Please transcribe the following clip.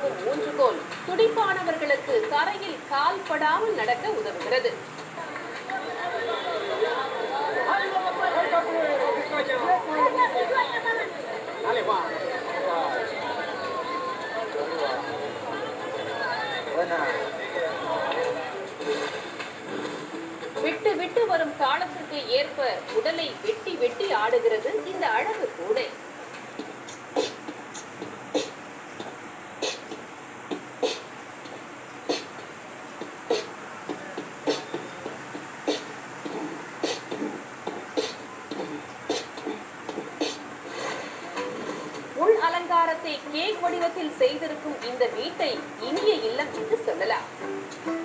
உதவும் ஊன்றுகோல் துடிப்பானவர்களுக்கு தரையில் கால் படாமல் நடக்க உதவுகிறது விட்டு விட்டு வரும் தாளத்துக்கு ஏற்ப உடலை வெட்டி வெட்டி ஆடுகிறது இந்த அழகு கூடை உள் அலங்காரத்தை கேக் வடிவத்தில் செய்திருக்கும் இந்த வீட்டை இனிய இல்லம் என்று சொல்லலாம்